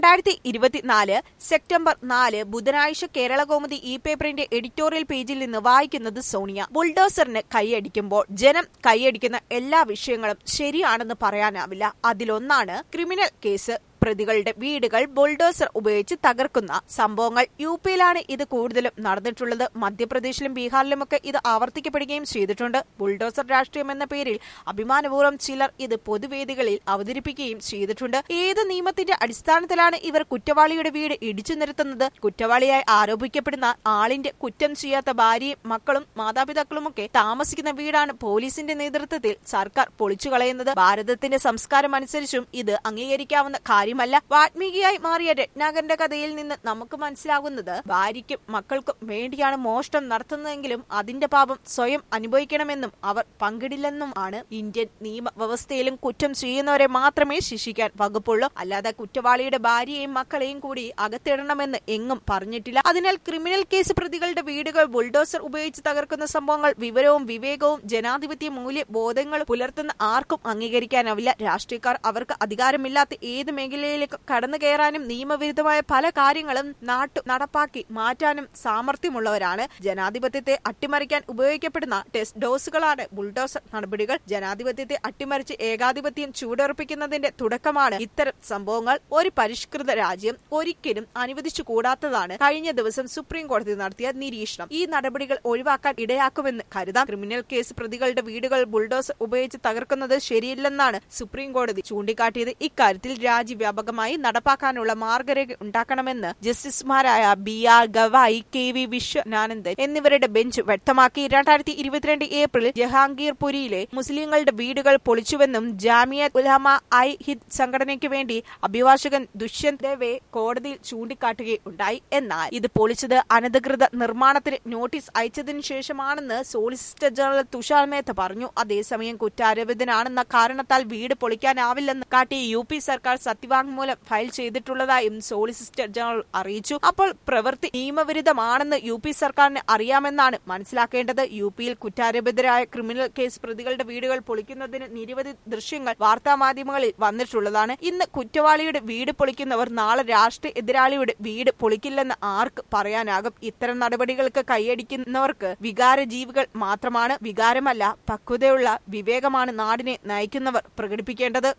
രണ്ടായിരത്തി ഇരുപത്തിനാല് സെപ്റ്റംബർ നാല് ബുധനാഴ്ച കേരളകൗമുദി ഇ പേപ്പറിന്റെ എഡിറ്റോറിയൽ പേജിൽ നിന്ന് വായിക്കുന്നത് സോണിയ ബുൾഡോസറിന് കൈയടിക്കുമ്പോൾ ജനം കൈയടിക്കുന്ന എല്ലാ വിഷയങ്ങളും ശരിയാണെന്ന് പറയാനാവില്ല അതിലൊന്നാണ് ക്രിമിനൽ കേസ് പ്രതികളുടെ വീടുകൾ ബുൾഡോസർ ഉപയോഗിച്ച് തകർക്കുന്ന സംഭവങ്ങൾ യു പിയിലാണ് ഇത് കൂടുതലും നടന്നിട്ടുള്ളത് മധ്യപ്രദേശിലും ബീഹാറിലുമൊക്കെ ഇത് ആവർത്തിക്കപ്പെടുകയും ചെയ്തിട്ടുണ്ട് ബുൾഡോസർ രാഷ്ട്രീയം എന്ന പേരിൽ അഭിമാനപൂർവ്വം ചിലർ ഇത് പൊതുവേദികളിൽ അവതരിപ്പിക്കുകയും ചെയ്തിട്ടുണ്ട് ഏത് നിയമത്തിന്റെ അടിസ്ഥാനത്തിലാണ് ഇവർ കുറ്റവാളിയുടെ വീട് ഇടിച്ചു നിരത്തുന്നത് കുറ്റവാളിയായി ആരോപിക്കപ്പെടുന്ന ആളിന്റെ കുറ്റം ചെയ്യാത്ത ഭാര്യയും മക്കളും മാതാപിതാക്കളുമൊക്കെ താമസിക്കുന്ന വീടാണ് പോലീസിന്റെ നേതൃത്വത്തിൽ സർക്കാർ പൊളിച്ചു കളയുന്നത് ഭാരതത്തിന്റെ സംസ്കാരം അനുസരിച്ചും ഇത് അംഗീകരിക്കാവുന്ന കാര്യമല്ല വാത്മീകിയായി മാറിയ രത്നാകരന്റെ കഥയിൽ നിന്ന് നമുക്ക് മനസ്സിലാകുന്നത് ഭാര്യയ്ക്കും മക്കൾക്കും വേണ്ടിയാണ് മോഷണം നടത്തുന്നതെങ്കിലും അതിന്റെ പാപം സ്വയം അനുഭവിക്കണമെന്നും അവർ പങ്കിടില്ലെന്നും ആണ് ഇന്ത്യൻ നിയമവ്യവസ്ഥയിലും കുറ്റം ചെയ്യുന്നവരെ മാത്രമേ ശിക്ഷിക്കാൻ വകുപ്പുള്ളൂ അല്ലാതെ കുറ്റവാളിയുടെ ഭാര്യയെയും മക്കളെയും കൂടി അകത്തിടണമെന്ന് എങ്ങും പറഞ്ഞിട്ടില്ല അതിനാൽ ക്രിമിനൽ കേസ് പ്രതികളുടെ വീടുകൾ ബുൾഡോസർ ഉപയോഗിച്ച് തകർക്കുന്ന സംഭവങ്ങൾ വിവരവും വിവേകവും ജനാധിപത്യ മൂല്യബോധങ്ങളും പുലർത്തുന്ന ആർക്കും അംഗീകരിക്കാനാവില്ല രാഷ്ട്രീയക്കാർ അവർക്ക് അധികാരമില്ലാത്ത ഏത് മേഖലയിലേക്ക് കടന്നു കയറാനും നിയമവിരുദ്ധമായ പല കാര്യങ്ങളും നാട്ടു നടപ്പാക്കി മാറ്റാനും സാമർഥ്യമുള്ളവരാണ് ജനാധിപത്യത്തെ അട്ടിമറിക്കാൻ ഉപയോഗിക്കപ്പെടുന്ന ടെസ്റ്റ് ഡോസുകളാണ് ബുൾഡോസർ നടപടികൾ ജനാധിപത്യത്തെ അട്ടിമറിച്ച് ഏകാധിപത്യം ചൂടുറപ്പിക്കുന്നതിന്റെ തുടക്കമാണ് ഇത്തരം സംഭവങ്ങൾ ഒരു പരിഷ്കൃത രാജ്യം ഒരിക്കലും അനുവദിച്ചു കൂടാത്തതാണ് കഴിഞ്ഞ ദിവസം സുപ്രീം കോടതി നടത്തിയ നിരീക്ഷണം ഈ നടപടികൾ ഒഴിവാക്കാൻ ഇടയാക്കുമെന്ന് കരുതാം ക്രിമിനൽ കേസ് പ്രതികളുടെ വീടുകൾ ബുൾഡോസർ ഉപയോഗിച്ച് തകർക്കുന്നത് ശരിയല്ലെന്നാണ് സുപ്രീം കോടതി ചൂണ്ടിക്കാട്ടിയത് ഇക്കാര്യത്തിൽ രാജ്യവ്യാപകമായി നടപ്പാക്കാനുള്ള മാർഗരേഖ ഉണ്ടാക്കണമെന്ന് ജസ്റ്റിസുമാരായ B R Gavai K V Viswanathan എന്നിവരുടെ ബെഞ്ച് വ്യക്തമാക്കി രണ്ടായിരത്തി ഇരുപത്തിരണ്ട് ഏപ്രിലിൽ ജഹാംഗീർപുരിയിലെ മുസ്ലിങ്ങളുടെ വീടുകൾ പൊളിച്ചുവെന്നും ജാമിയത്ത് ഉലമ ഐ ഹിദ് സംഘടനയ്ക്ക് വേണ്ടി അഭിഭാഷകൻ ദുഷ്യന്ത് ദവെ കോടതിയിൽ ചൂണ്ടിക്കാട്ടുകയുണ്ടായി എന്നാൽ ഇത് പൊളിച്ചത് അനധികൃത നിർമ്മാണത്തിന് നോട്ടീസ് അയച്ചതിനു ശേഷമാണെന്ന് സോളിസിറ്റർ ജനറൽ തുഷാർ മേത്ത പറഞ്ഞു അതേസമയം കുറ്റാരോപിതനാണെന്ന കാരണത്താൽ വീട് പൊളിക്കാനാവില്ലെന്ന് കാട്ടി യു പി സർക്കാർ സത്യവാങ്മൂലം ഫയൽ ചെയ്തിട്ടുള്ളതായും സോളിസിറ്റർ ജനറൽ അറിയിച്ചു അപ്പോൾ പ്രവൃത്തി നിയമവിരുദ്ധമാണെന്ന് യു പി സർക്കാരിന് അറിയാമെന്നാണ് മനസ്സിലാക്കേണ്ടത് യു പിയിൽ കുറ്റാരോപിതരായ ക്രിമിനൽ കേസ് പ്രതികളുടെ വീടുകൾ പൊളിക്കുന്നതിന് നിരവധി ദൃശ്യങ്ങൾ വാർത്താമാധ്യമങ്ങളിൽ വന്നിട്ടുള്ളതാണ് ഇന്ന് കുറ്റവാളിയുടെ വീട് പൊളിക്കുന്നവർ നാളെ രാഷ്ട്രീയ എതിരാളിയുടെ വീട് പൊളിക്കില്ലെന്ന് ആർക്ക് പറയാനാകും ഇത്തരം നടപടികൾക്ക് കൈയടിക്കുന്നവർക്ക് വികാര ജീവികൾ മാത്രമാണ് വികാരമല്ല പക്വതയുള്ള വിവേകമാണ് നാടിനെ നയിക്കുന്നവർ പ്രകടിപ്പിക്കേണ്ടത്